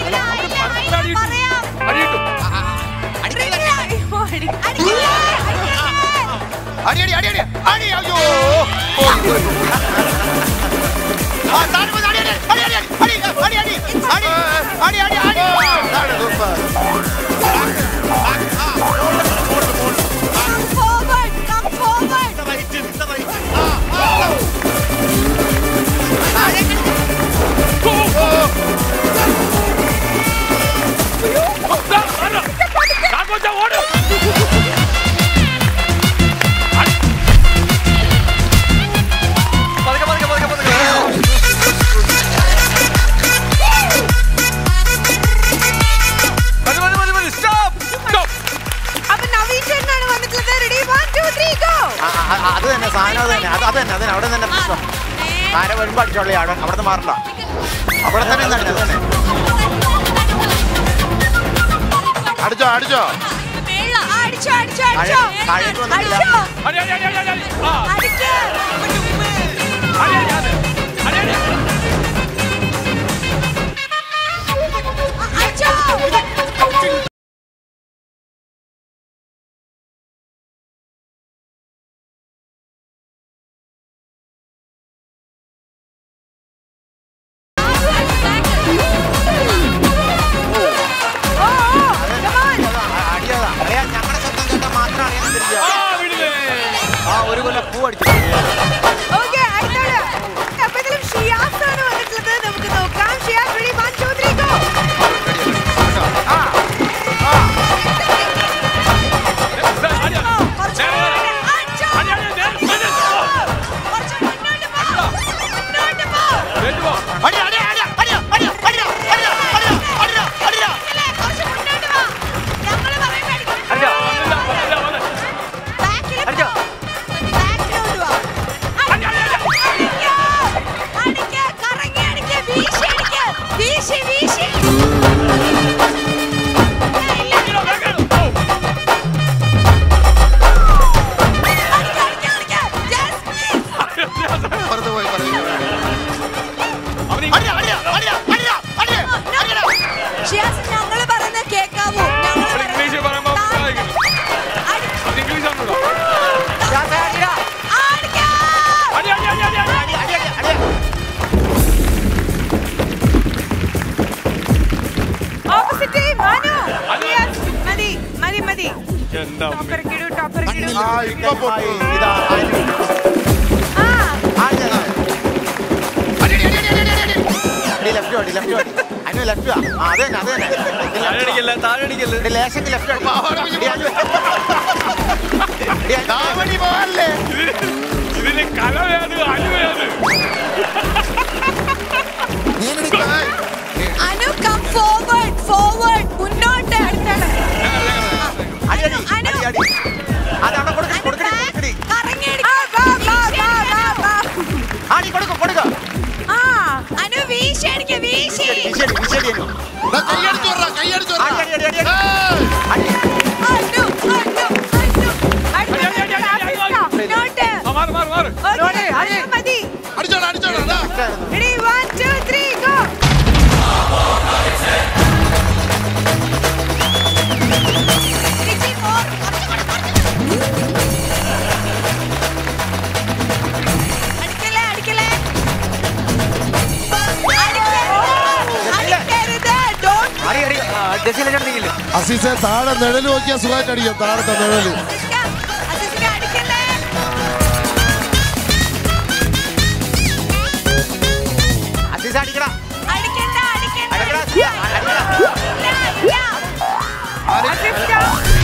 Speaker 4: അടി അടി അടി അടി അടി അയ്യോ പോയി, പോയി. ആ, താഴെ പോയി, അടി, അടി, അടി, അടി, അടി, അടി, അടി, അടി, അടി, അടി, അടി, അടി. താഴെ, സൂപ്പർ.
Speaker 10: ഇത് റൈറ്റ്, ഇത് റൈറ്റ്. ആ, ആ.
Speaker 3: പതുക്കെ പതുക്കെ പതുക്കെ പതുക്കെ മതി മതി മതി മതി സ്റ്റോപ്പ് സ്റ്റോപ്പ്
Speaker 2: അപ്പൊ നവീൻ ചേട്ടനാണ് വന്നിട്ടുള്ളത് റെഡി 1 2 3 ഗോ
Speaker 8: ആ, ആ, ആ, അത് തന്നെ സാധനം അത് തന്നെ അത് അത് തന്നെ അത് തന്നെ അവിടെ തന്നെ പ്രശ്നം ആരെ വരുമ്പോ അടിച്ചോളി അവിടെ അവിടെ നിന്ന് മാറണ്ട അവിടെ തന്നെ നിന്ന് അടിച്ചോ, അത് തന്നെ
Speaker 4: അടിച്ചോ അടിച്ചോ
Speaker 2: അടിച്ചോ അടിച്ചോ
Speaker 8: താഴെ- താഴേക്ക് വന്നിട്ടില്ല.
Speaker 2: അടിച്ചോ
Speaker 3: അടി അടി അടി അടി അടി ആ
Speaker 2: അടിച്ചോ
Speaker 3: അടി അടി അടി അടി അടി
Speaker 2: ആ
Speaker 4: പുറത്ത് പോയി പറയൂ
Speaker 10: അടിയാ, അടിയാ, അടിയാ, അടിയാ, അടിയാ, അടിയാ.
Speaker 9: ഷിയാസ് ഞങ്ങള് പറയുന്നത് കേക്കാവോ ഞങ്ങള്
Speaker 3: ഇംഗ്ലീഷ് പറയുമ്പോ സഹായിക്കണം. അത് ഇംഗ്ലീഷ് ആണല്ലോ അടി, അടി, അടി, അടി, അടി.
Speaker 2: ഓപ്പോസിറ്റ് മനു Yes, മതി മതി മതി
Speaker 3: എന്താ ഉമ്മി?
Speaker 2: ടോപ്പറക്കിടൂ ടോപ്പറക്കിടൂ
Speaker 4: ആ ഇപ്പൊ പൊട്ടു
Speaker 8: ഇതാ അനു.
Speaker 2: ആ
Speaker 8: ആ, ഞാൻ- അടി, left ഓടി, left ഓടി. അനു left ആ. ആ, അത് തന്നെ, അത് തന്നെ. ഇത് left ആ.
Speaker 3: താഴടിക്കല്ല താഴടിക്കല്ല
Speaker 8: എടി, ലേശം left ഓടി. എടി, അനു. എടി, അനു.
Speaker 4: താവണി പോവല്ലേ
Speaker 3: ഇതിന് കലവേത് അനുവേത്
Speaker 9: അനു കം ഫോർവേഡ് ഫോർവേഡ് മുന്നോട്ട് അടുത്താണ്
Speaker 8: അടി, അടി,
Speaker 9: അനു.
Speaker 8: അടി, അടി. അതവിടെ കൊടുക്കടി, കൊടുക്കടി, കൊടുക്കടി.
Speaker 9: കറങ്ങിയടി
Speaker 2: ആ, വാ, വാ, വാ, വാ, വാ.
Speaker 8: ആടി, കൊടുക്ക്, കൊടുക്ക്.
Speaker 2: ആ
Speaker 9: അനു വീശി അടിക്ക വീശി
Speaker 8: വിശടി, വിശടി അനു.
Speaker 4: കൈയടിച്ചു വിടറാ, കൈയടിച്ചു വിടറാ.
Speaker 8: അടി, അടി, അടി, അടി.
Speaker 4: ഏയ്!
Speaker 8: അടി.
Speaker 9: അനു അനു അനു
Speaker 2: അടുത്ത ലാസ്റ്റ്
Speaker 9: മുന്നോട്ട്
Speaker 3: മാറ് മാറ് മാറ്
Speaker 2: ഓക്കേ, അത് മതി
Speaker 4: അടിച്ചോടാ അടിച്ചോടാ ദാ.
Speaker 2: Ready one two three go
Speaker 9: തിരിച്ച് പോ. അടിക്കല്ലേ അടിക്കല്ലേ അടിക്കരുത് അടിക്കരുത് ഡോണ്ട്
Speaker 8: അടി, അടി. ആ, ജസീല ചേട്ടത്തിക്കില്ലേ?
Speaker 4: അസീസെ താഴെ നിഴല് നോക്കിയാൽ സുഖമായിട്ട് അടിക്കാം താഴത്തെ നിഴല്
Speaker 9: അസിസ്റ്റിനെ അടിക്കല്ലേ
Speaker 8: അസീസ് അടിക്കടാ.
Speaker 9: അടിക്കണ്ട അടിക്കണ്ട
Speaker 8: അടിക്കടാ, അസീസ്. അടിക്കടാ.
Speaker 9: ഇല്ല, ഇല്ല.
Speaker 2: അസിസ്റ്റ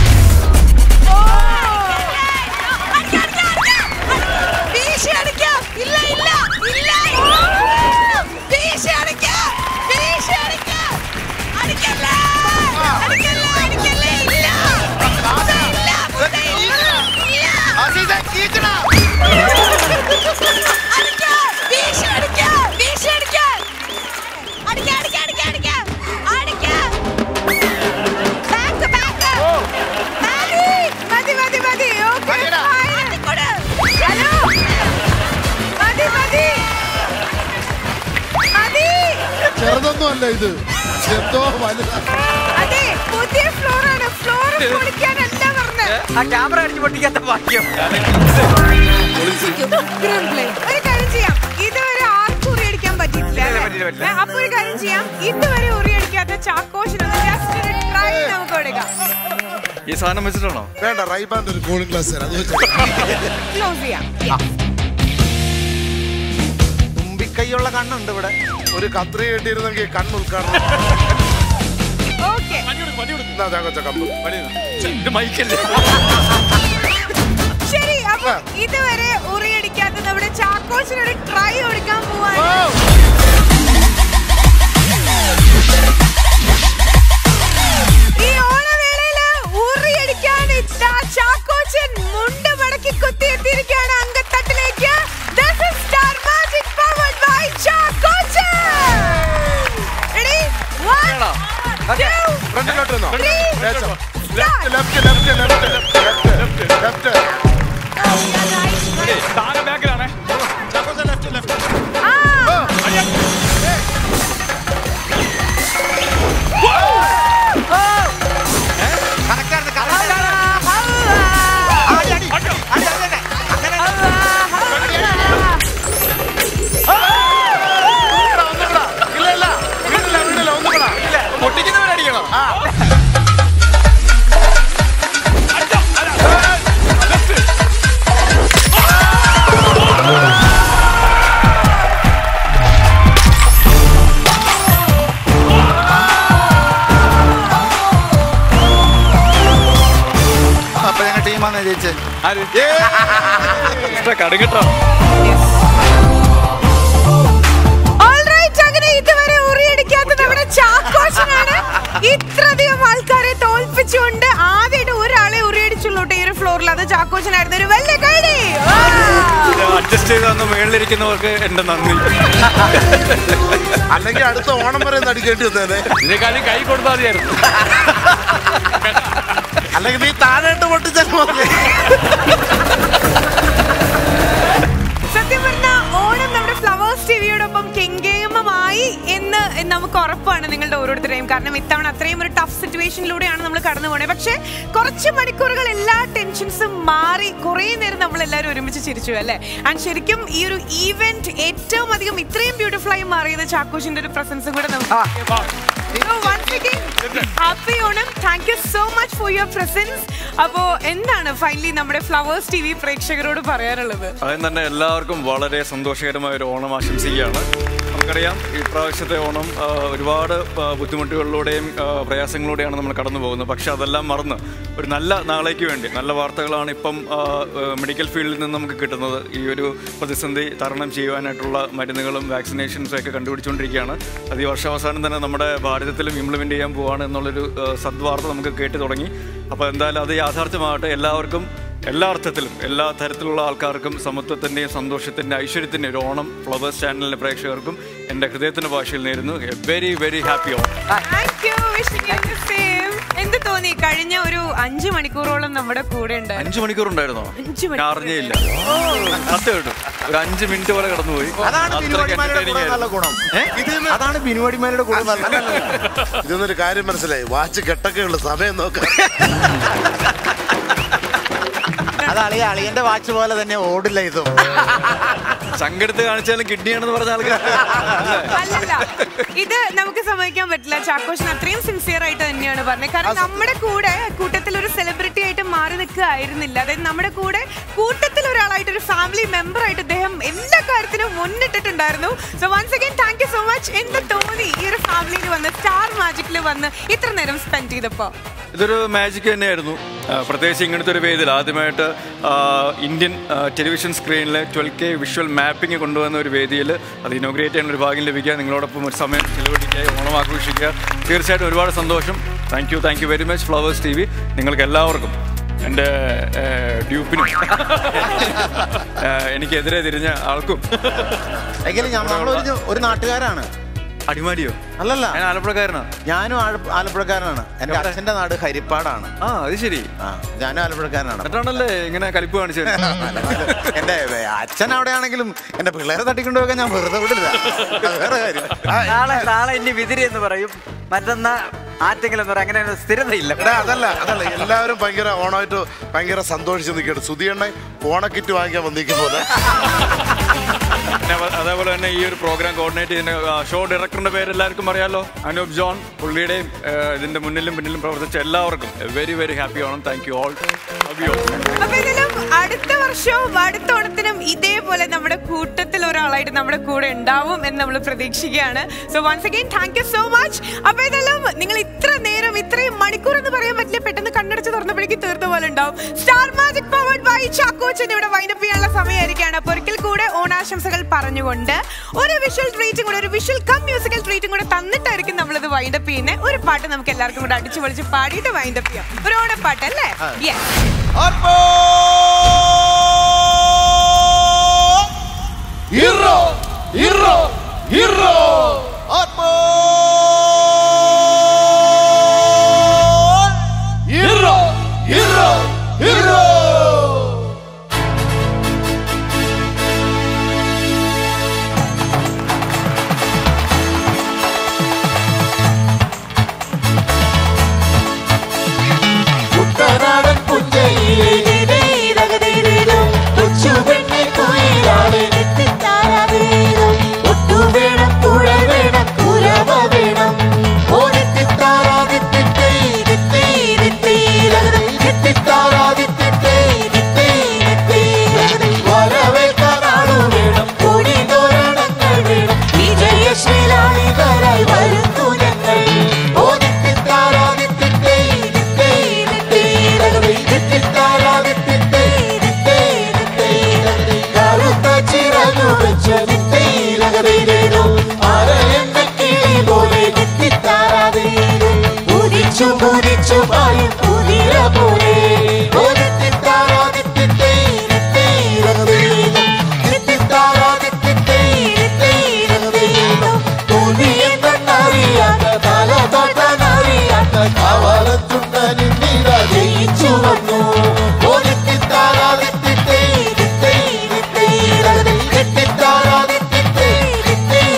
Speaker 9: അടിക്ക, അടിക്ക, അടിക്ക. വീശി അടിക്ക. ഇല്ല, ഇല്ല, ഇല്ല. വീശി അടിക്ക. വീശി അടിക്ക. അടിക്കല്ലേ. അടിക്കല്ലേ, അടിക്കല്ലേ. ഇല്ല. മുത ഇല്ല, മുത ഇല്ല. ഇല്ല.
Speaker 4: അസീസെ കീച്ചടാ.
Speaker 9: അടിക്ക. വീശി അടിക്ക. വീശി അടിക്ക. അടിക്ക, അടിക്ക, അടിക്ക, അടിക്ക. അടിക്ക. Back, back. Back.
Speaker 2: മതി മതി മതി ഓക്കേ
Speaker 9: അടിക്കൊട്.
Speaker 2: ഹലോ മതി മതി മതി
Speaker 4: ചെറുതൊന്നും അല്ല ഇത് എന്തോ വലുതാ
Speaker 2: അതെ പുതിയ ഫ്ലോർ ആണ് ഫ്ലോർ പൊളിക്കാൻ എന്താ പറഞ്ഞത്
Speaker 8: ആ ക്യാമറ അടിച്ച് പൊട്ടിക്കാത്ത ഭാഗ്യം
Speaker 2: Screen play. ഒരു കാര്യം ചെയ്യാം ഇതുവരെ ആർക്കും ഉറിയടിക്കാൻ പറ്റിയിട്ടില്ല
Speaker 8: ഇല്ല,
Speaker 2: അല്ലേ?
Speaker 8: പറ്റില്ല, പറ്റില്ല.
Speaker 2: ഏ, അപ്പൊ ഒരു കാര്യം ചെയ്യാം ഇതുവരെ ഉറിയടിക്കാത്ത ചാക്കോഷിനൊന്ന് ജസ്റ്റ് ഒരു ട്രൈ നമുക്ക് കൊടുക്കാം
Speaker 3: ഈ സാധനം വെച്ചിട്ടാണോ
Speaker 4: വേണ്ട റൈബാന്റെ ഒരു കൂളിംഗ് ഗ്ലാസ് തരാം അത് വെച്ചോ.
Speaker 2: ക്ലോസ് ചെയ്യാം
Speaker 8: തുമ്പിക്കൈയുള്ള കണ്ണുണ്ട് ഇവിടെ
Speaker 4: ഒരു കത്രി കിട്ടിയിരുന്നെങ്കിൽ കണ്ണ് ഉദ്ഘാടനം
Speaker 2: ഓക്കെ
Speaker 4: എന്നാ ദാ കൊച്ച കമ്പ്
Speaker 3: ഇത് മൈക്കല്ലേ
Speaker 2: ശരി അപ്പൊ ഇതുവരെ ഉറിയടിക്കാത്ത നമ്മുടെ ചാക്കോച്ചിനൊരു ട്രൈ കൊടുക്കാൻ പോവാണ് ഈ ഓണവേളയില് ഉറിയടിക്കാൻ ഇതാ ചാക്കോച്ചൻ മുണ്ട് മടക്കി കുത്തിയെത്തിയിരിക്കുകയാണ് അങ്കത്തട്ടിലേക്ക് This is Star Magic powered by Chackochan. Ready? One, two,
Speaker 4: ഫ്രണ്ടിലോട്ട് നിന്നോ
Speaker 2: three,
Speaker 4: ലേശം.
Speaker 2: start.
Speaker 4: Left left left left left
Speaker 3: താഴെ ബാക്കിലാണേ
Speaker 2: ആ,
Speaker 8: കറക്റ്റായിരുന്നു, കറക്റ്റായിരുന്നു. അടി, അടി. അടി, അത് തന്നെ. അങ്ങനെ
Speaker 4: ഇല്ല ഇല്ല വീടില്ല വീടില്ല ഒന്നും കൂടാ
Speaker 3: പൊട്ടിക്കുന്നവരടിക്കണം
Speaker 8: അപ്പൊ ഞങ്ങൾ ടീമാന്ന് ജയിച്ചേ
Speaker 3: ആര് ഇഷ്ട കടുകട്ടോ
Speaker 2: All right, അങ്ങനെ ഇതുവരെ ഉറിയടിക്കാത്ത നമ്മുടെ ചാക്കോച്ചനാണ് ഇത്രയധികം ആൾക്കാരെ തോൽപ്പിച്ചുകൊണ്ട് ആദ്യമായിട്ട് ഒരാളെ ഉറിയടിച്ചുള്ളൂ ഈ ഒരു ഫ്ലോറിൽ അത് ചാക്കോച്ചനായിരുന്നു ഒരു വലിയ കൈഡി
Speaker 3: അഡ്ജസ്റ്റ് ചെയ്ത് അന്ന് മേളിലിരിക്കുന്നവർക്ക് എന്റെ നന്ദി
Speaker 4: അല്ലെങ്കിൽ അടുത്ത ഓണം വരെ ഒന്ന് അടിക്കേണ്ടി വന്നേനെ
Speaker 3: ഇതിനേക്കാളും കൈ കൊടുത്താൽ മതിയായിരുന്നു
Speaker 4: അല്ലെങ്കിൽ നീ താഴേട്ട് പൊട്ടിച്ചാൽ മതി
Speaker 2: സത്യം പറഞ്ഞാൽ ഞങ്ങൾക്കൊപ്പം കെങ്കേമമായി എന്ന് നമുക്ക് ഉറപ്പാണ് നിങ്ങളുടെ ഓരോരുത്തരെയും കാരണം ഇത്തവണ അത്രയും ഒരു ടഫ് സിറ്റുവേഷനിലൂടെയാണ് നമ്മൾ കടന്നു പോണേ പക്ഷേ കുറച്ച് മണിക്കൂറുകൾ എല്ലാ ടെൻഷൻസും മാറി കുറേ നേരം നമ്മൾ എല്ലാവരും ഒരുമിച്ച് ചിരിച്ചു അല്ലേ ആൻഡ് ശരിക്കും ഈ ഒരു ഈവന്റ് ഏറ്റവും അധികം ഇത്രയും ബ്യൂട്ടിഫുൾ ആയി മാറിയത് ചാക്കോഷിന്റെ ഒരു പ്രസൻസും കൂടെ നമുക്ക് happy Onam thank you so much for your presence അപ്പോ എന്താണ് ഫൈനലി നമ്മുടെ ഫ്ലവേഴ്സ് ടി വി പ്രേക്ഷകരോട് പറയാനുള്ളത്
Speaker 3: ആദ്യം തന്നെ എല്ലാവർക്കും വളരെ സന്തോഷകരമായ ഒരു ഓണം ആശംസിക്കുകയാണ് നമുക്കറിയാം ഈ പ്രാവശ്യത്തെ ഓണം ആ, ഒരുപാട് ആ, ബുദ്ധിമുട്ടുകളിലൂടെയും ആ, പ്രയാസങ്ങളിലൂടെയാണ് നമ്മൾ കടന്നു പോകുന്നത് പക്ഷെ അതെല്ലാം മറന്ന് ഒരു നല്ല നാളേക്ക് വേണ്ടി നല്ല വാർത്തകളാണ് ഇപ്പം ആ, ആ, മെഡിക്കൽ ഫീൽഡിൽ നിന്ന് നമുക്ക് കിട്ടുന്നത് ഈ ഒരു പ്രതിസന്ധി തരണം ചെയ്യുവാനായിട്ടുള്ള മരുന്നുകളും വാക്സിനേഷൻസും ഒക്കെ കണ്ടുപിടിച്ചുകൊണ്ടിരിക്കുകയാണ് അത് ഈ വർഷാവസാനം തന്നെ നമ്മുടെ ഭാരതത്തിലും ഇംപ്ലിമെൻ്റ് ചെയ്യാൻ പോവാണ് എന്നുള്ളൊരു ആ, സദ്വാർത്ത നമുക്ക് കേട്ട് തുടങ്ങി അപ്പോൾ എന്തായാലും അത് യാഥാർത്ഥ്യമാകട്ടെ എല്ലാവർക്കും എല്ലാ അർത്ഥത്തിലും എല്ലാ തരത്തിലുള്ള ആൾക്കാർക്കും സമത്വത്തിൻ്റെയും സന്തോഷത്തിൻ്റെ ഐശ്വര്യത്തിൻ്റെ ഒരു ഓണം ഫ്ലവേഴ്സ് ചാനലിലെ പ്രേക്ഷകർക്കും എൻ്റെ ഹൃദയത്തിൻ്റെ ഭാഷയിൽ നേരുന്നു a very very happy Onam
Speaker 2: Thank you, wishing you the same. എന്ത് തോന്നി കഴിഞ്ഞ ഒരു അഞ്ചു മണിക്കൂറോളം നമ്മുടെ കൂടെ ഉണ്ട്
Speaker 3: അഞ്ചു മണിക്കൂർ ഉണ്ടായിരുന്നോ
Speaker 2: അഞ്ച്
Speaker 3: ഞാൻ അറിഞ്ഞില്ല സത്യം കേട്ടോ ഒരു അഞ്ച് മിനിറ്റ് പോലെ കടന്നുപോയി
Speaker 8: അതാണ്
Speaker 3: അത്രയ്ക്ക്
Speaker 8: ബിനുവടിമാരുടെ
Speaker 3: entertaining
Speaker 8: കൂടെ നല്ല
Speaker 3: ആയിരുന്നു.
Speaker 8: ഗുണം അതാണ് ബിനുവടിമാരുടെ കൂടെ നല്ല
Speaker 4: ഇതൊന്നൊരു കാര്യം മനസ്സിലായി വാച്ച് കെട്ടൊക്കെ ഉള്ള സമയം നോക്കാം
Speaker 8: അത് അളിയ അളിയന്റെ വാച്ച് പോലെ തന്നെ ഓടില്ല ഇതും
Speaker 3: ചങ്കെടുത്ത് കാണിച്ചാലും കിഡ്നിയാണെന്ന് പറഞ്ഞ ആൾക്കാർ
Speaker 2: അല്ലല്ല ഇത് നമുക്ക് സമ്മതിക്കാൻ പറ്റില്ല ചാക്കോഷൻ അത്രയും സിൻസിയർ ആയിട്ട് തന്നെയാണ് പറഞ്ഞത് കാരണം നമ്മുടെ കൂടെ കൂട്ടത്തിൽ ഒരു സെലിബ്രിറ്റി ആയിട്ട് മാറി നിൽക്കുകയായിരുന്നില്ല അതായത് നമ്മുടെ കൂടെ കൂട്ടത്തിൽ ഒരാളായിട്ട് ഒരു ഫാമിലി മെമ്പർ ആയിട്ട് അദ്ദേഹം എല്ലാ കാര്യത്തിനും മുന്നിട്ടിട്ടുണ്ടായിരുന്നു so once again thank you so much എന്ത് തോന്നി ഈ ഒരു ഫാമിലിയിൽ വന്ന് സ്റ്റാർ മാജിക്കിൽ വന്ന് ഇത്ര നേരം സ്പെൻഡ് ചെയ്തപ്പോ
Speaker 3: ഇതൊരു മാജിക് തന്നെയായിരുന്നു ആ, പ്രത്യേകിച്ച് ഇങ്ങനത്തെ ഒരു വേദിയിൽ ആദ്യമായിട്ട് ആ, ഇന്ത്യൻ ആ, ടെലിവിഷൻ സ്ക്രീനിലെ ട്വൽവ് കെ വിഷ്വൽ മാപ്പിംഗ് കൊണ്ടുവന്ന ഒരു വേദിയിൽ അത് ഇനോഗ്രേറ്റ് ചെയ്യാൻ ഒരു ഭാഗ്യം ലഭിക്കുക നിങ്ങളോടൊപ്പം ഒരു സമയം ചെലവഴിക്കുക ഓണം ആഘോഷിക്കുക തീർച്ചയായിട്ടും ഒരുപാട് സന്തോഷം thank you thank you very much flowers T V നിങ്ങൾക്ക് എല്ലാവർക്കും എൻ്റെ ഏ, ഡ്യൂപ്പിനും ഏ, എനിക്കെതിരെ തിരിഞ്ഞ ആൾക്കും
Speaker 8: എങ്കിലും ഞാൻ നമ്മളൊരു ഒരു നാട്ടുകാരാണ്
Speaker 3: അടിമാലിയോ
Speaker 8: അല്ലല്ല
Speaker 3: ഞാൻ ആലപ്പുഴക്കാരനാ
Speaker 8: ഞാനും ആഴ- ആലപ്പുഴക്കാരനാണ് എന്റെ അച്ഛന്റെ നാട് ഹരിപ്പാടാണ്
Speaker 3: ആ അത് ശരി
Speaker 8: ആ ഞാനും ആലപ്പുഴക്കാരനാണ്
Speaker 3: എന്നിട്ടാണല്ലേ ഇങ്ങനെ കലിപ്പ് കാണിച്ചത്
Speaker 8: എന്റെ അച്ഛൻ അവിടെയാണെങ്കിലും എന്റെ പിള്ളേരെ തട്ടിക്കൊണ്ടുപോകാൻ ഞാൻ വെറുതെ വിടില്ല അത് വേറെ കാര്യം
Speaker 6: നാളെ നാളെ ഇനി വിതിരി എന്ന് പറയും മറ്റന്നാ ആറ്റെങ്കിലും എന്ന് പറയും അങ്ങനെ സ്ഥിരതയില്ല
Speaker 4: എടാ അതല്ല അതല്ല എല്ലാവരും ഭയങ്കര ഓണമായിട്ട് ഭയങ്കര സന്തോഷിച്ച് നിൽക്കട്ടെ സുധിയണ്ണ ഓണക്കിറ്റ് വാങ്ങിക്കാൻ വന്നിരിക്കും പോലെ
Speaker 3: പിന്നെ അവ- അതേപോലെ തന്നെ ഈ ഒരു പ്രോഗ്രാം കോർഡിനേറ്റ് ചെയ്യുന്ന ആ, ഷോ ഡയറക്ടറിന്റെ പേര് എല്ലാവർക്കും അറിയാലോ അനൂപ് ജോൺ പുള്ളിയുടെയും ആ, ഇതിന്റെ മുന്നിലും പിന്നിലും പ്രവർത്തിച്ച എല്ലാവർക്കും very very happy Onam thank you all love you
Speaker 2: അപ്പൊ ഇതിലും അടുത്ത വർഷവും അടുത്ത ഓണത്തിനും ഇതേപോലെ നമ്മുടെ കൂട്ടത്തിൽ ഒരാളായിട്ട് നമ്മുടെ കൂടെ ഉണ്ടാവും എന്ന് നമ്മൾ പ്രതീക്ഷിക്കുകയാണ് so once again thank you so much അപ്പൊ ഇതെല്ലാം നിങ്ങൾ ഇത്ര നേരം ഇത്രയും മണിക്കൂർ എന്ന് പറയാൻ പറ്റില്ല പെട്ടെന്ന് കണ്ണടച്ച് തുറന്നപ്പോഴേക്കും തീർത്ത പോലെ ഉണ്ടാവും star magic powered by Chackochan ഇവിടെ വൈൻഡപ്പ് ചെയ്യാനുള്ള സമയമായിരിക്കാണ് അപ്പൊ ഒരിക്കൽ കൂടെ ഓണാശംസകൾ പറഞ്ഞുകൊണ്ട് ഒരു വിഷ്വൽ ട്രീറ്റും കൂടെ ഒരു വിഷ്വൽ കം മ്യൂസിക്കൽ ട്രീറ്റും കൂടെ തന്നിട്ടായിരിക്കും നമ്മളിത് വൈൻഡപ്പ് ചെയ്യുന്നത് ഒരു പാട്ട് നമുക്ക് എല്ലാവർക്കും കൂടെ അടിച്ചു പൊളിച്ച് പാടിയിട്ട് വൈൻഡപ്പ് ചെയ്യാം ഒരു ഓണപ്പാട്ട് അല്ലേ yes
Speaker 10: hero hero hero hero hero hero കുട്ടനാടൻ പുഞ്ചയിലെ ഇടയിലകതിരിലും കൊച്ചുപെണ്ണെ കുയിലാളെ നെറ്റിത്താരാതീരും ഒട്ടു വേണം തുഴ വേണം കുരവ വേണം ഓടിത്തിത്താരാതിത്തിത്തേ ഇതിത്തേ ഇതിത്തീരകതം നെറ്റിത്താരാതിത്തിത്തേ ഇതിത്തേ ഇതിത്തീരകതം വരവേൽക്കാനാളു വേണം കൊടി തോരണങ്ങൾ വേണം വിജയശീലാളിതരായി വരുന്നു ഞങ്ങൾ ഓടിത്തിത്താരാതിത്തിത്തേ ഇതിത്തേ ഇതിത്തീരകതം നെറ്റിത്താരാതിത്തിത്തേ ഇതിത്തേ ഇതിത്തീരകതം കറുത്ത ചിറകു വെച്ച നെറ്റിയിലകതയിലേതോ അരയെന്ന കിളി പോലെ നെറ്റിത്താരാതീരും ഉദിച്ചു കുതിച്ചു പായും കുതിര പോലെ ഓടിത്തിത്താരാതിത്തിത്തേ ഇതിത്തീരകതീരം നെറ്റിത്താരാതിത്തിത്തേ ഇതിത്തീരകതീരം തോന്നിയെന്നറിയാത്ത തല തൊട്ടനറിയാത്ത കവലത്തുണ്ടനും നീത ജയിച്ചു വന്നു ഓടിത്തിത്താരാതിത്തിത്തേ ഇതിത്തേ ഇതിത്തീരകതീ നെറ്റിത്താരാതിത്തിത്തേ ഇതിത്തേ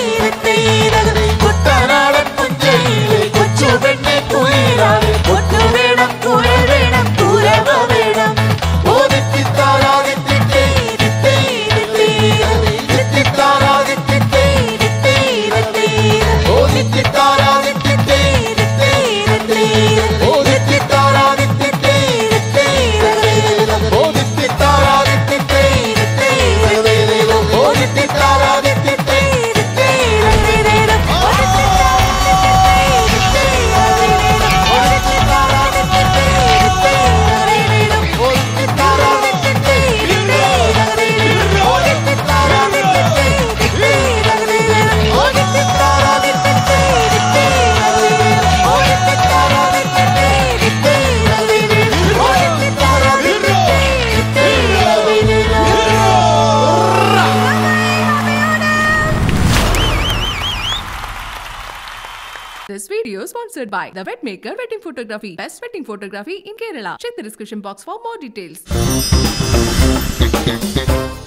Speaker 1: This video is sponsored by The Wet Maker Wedding Photography. Best wedding photography in Kerala. Check the description box for more details.